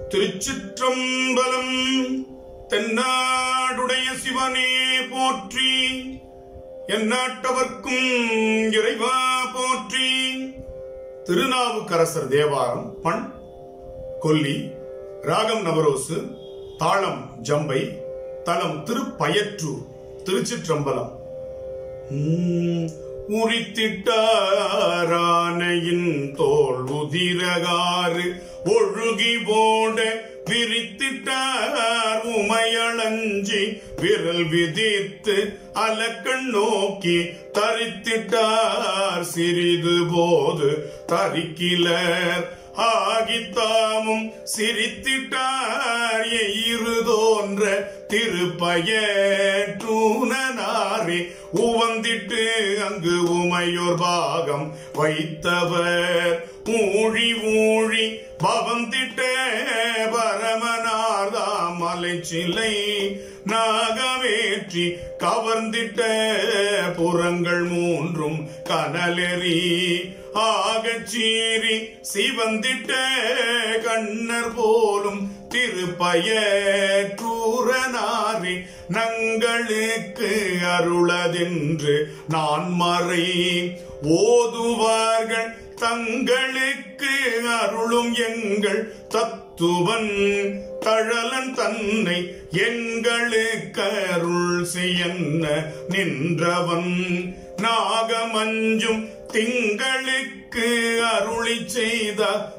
திருச்சிற்றம்பலம் தென்னாடுடைய சிவனே போற்றி எந்நாட்டவர்க்கும் இறைவா போற்றி திருநாவுக்கரசர் தேவாரம் பண் கொல்லி ராகம் நவரோசு தாளம் ஜம்பை தலம் திருப்பயற்றூர் திருச்சிற்றம்பலம் உம், உரித்திட்டாரானையின் தோல் உதிரகாறு ஒழுகி போட விரித்திட்டார் உமையளஞ்சி விரல் விதித்து அலக்கண் நோக்கி தரித்திட்டார் சிறிது போது தரிக்கிலர் ஆகித்தாமும் சிரித்திட்டார் எயிறு தோன்ற திருப்பயற்றூனாரே உவந்திட்டு அங்கு உமையோர் பாகம் வைத்தவர் ஊழி ஊழி பவந்திட்ட பரமனார்தாம் மலைச்சிலை நாகவேற்றி கவர்ந்திட்ட புறங்கள் மூன்றும் கனலெறி ஆகச் சீறி சிவந்திட்ட கண்ணர் போலும் திருப்பயற்றூரனாரி நங்களுக்கு அருளதென்று நான் மறை ஓதுவார்கள் தங்களுக்கு அருளும் எங்கள் தத்துவன் தழலன் தன்னை எங்களுக்கு அருள் செய்யன்ன நின்றவன் நாகமஞ்சும் திங்களுக்கு அருளி செய்த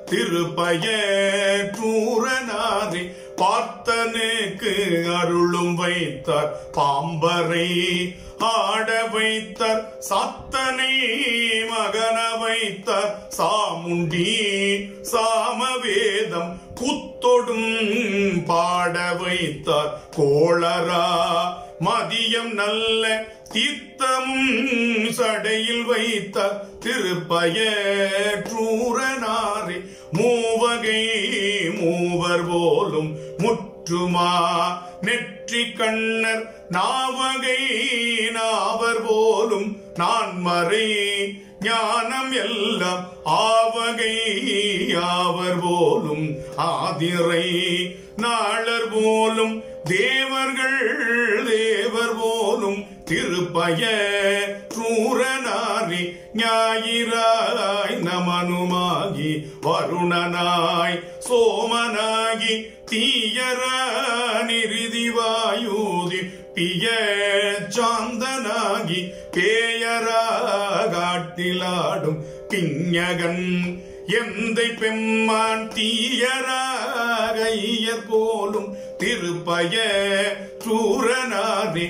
திருப்பயற்றூரனாரி பார்த்தனுக்கு அருளும் வைத்தார் பாம்பரை ஆட வைத்தார் சாத்தனை மகன வைத்தார் சாமுண்டி சாமவேதம் புத்தொடும் பாட வைத்தார் கோளரா மதியம் நல்ல தீர்த்தமும் சடையில் வைத்த திருப்பயற்றூரனாரே மூவகை மூவர் போலும் முற்றுமா நெற்றி கண்ணர் நாவகை நாவர் போலும் நான் மறை ஞானம் எல்லாம் ஆவகை ஆவர் போலும் ஆதிரை நாளர் போலும் தேவர்கள் தேவர் போலும் திருப்பய சூரனாரி ஞாயிறாய் நமனுமாகி வருணனாய் சோமனாகி தீயர நிருதிவாயூதி பிய சாந்தனாகி பேயரா காட்டிலாடும் பிஞகன் எந்தை பெம்மான் தீயராக ஈயர் போலும் திருப்பய சூரனாரே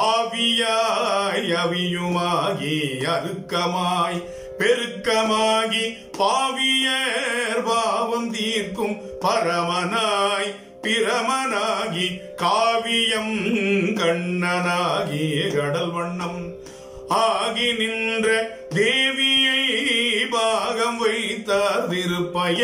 ஆவியாய் அவியுமாகி அருக்கமாய் பெருக்கமாகி பாவியர் பாவம் தீர்க்கும் பரமனாய் பிரமனாகி காவியம் கண்ணனாகி கடல் வண்ணம் ஆகி நின்ற தேவியை பாகம் வைத்தார் திருப்பய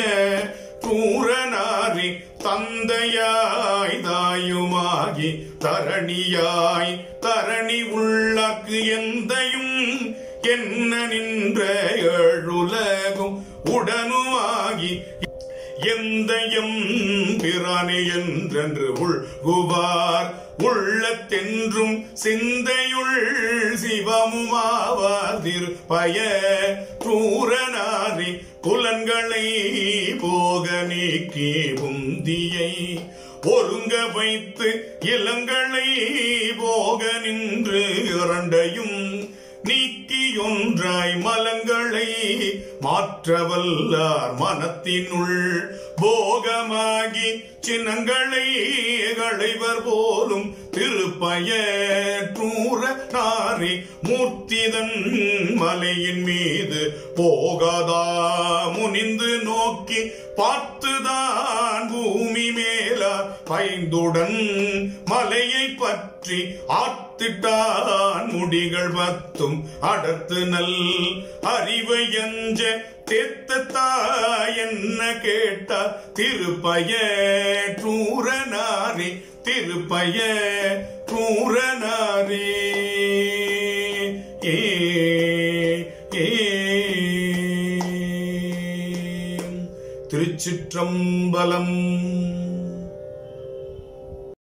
கூரனாரி தந்தையாய் தாயுமாகி தரணியாய் தரணி உள்ளக்கு எந்தையும் என்ன நின்ற ஏழுலகும் உடனுமாகி எந்தையும் பிரானே என்றென்று உள்குவார் உள்ளத்தென்றும் சிந்தையுள் சிவமுமாவார் திருப்பய கூரனாரி புலன்களை போக நீக்கி புந்தியை ஒருங்க வைத்து இளங்களை போக நின்று இரண்டையும் நீக்கியொன்றாய் மலங்களை மாற்றவல்லார் மனத்தினுள் போகமாகி சின்னங்களை களைவர் போலும் திருப்பய டூர நாரி மூர்த்திதன் மலையின் மீது போகாதா முனிந்து நோக்கி பார்த்துதான் பூமி மேல பைந்துடன் மலையை பற்றி ஆத்திட்டான் முடிகள் பத்தும் அடர்த்து நல் அறிவை எஞ்ச தேத்தத்தா என்ன கேட்டா திருப்பய டூரனாரி திருப்பய டூரனாரி ஏ ஏ திருச்சிற்றம்பலம்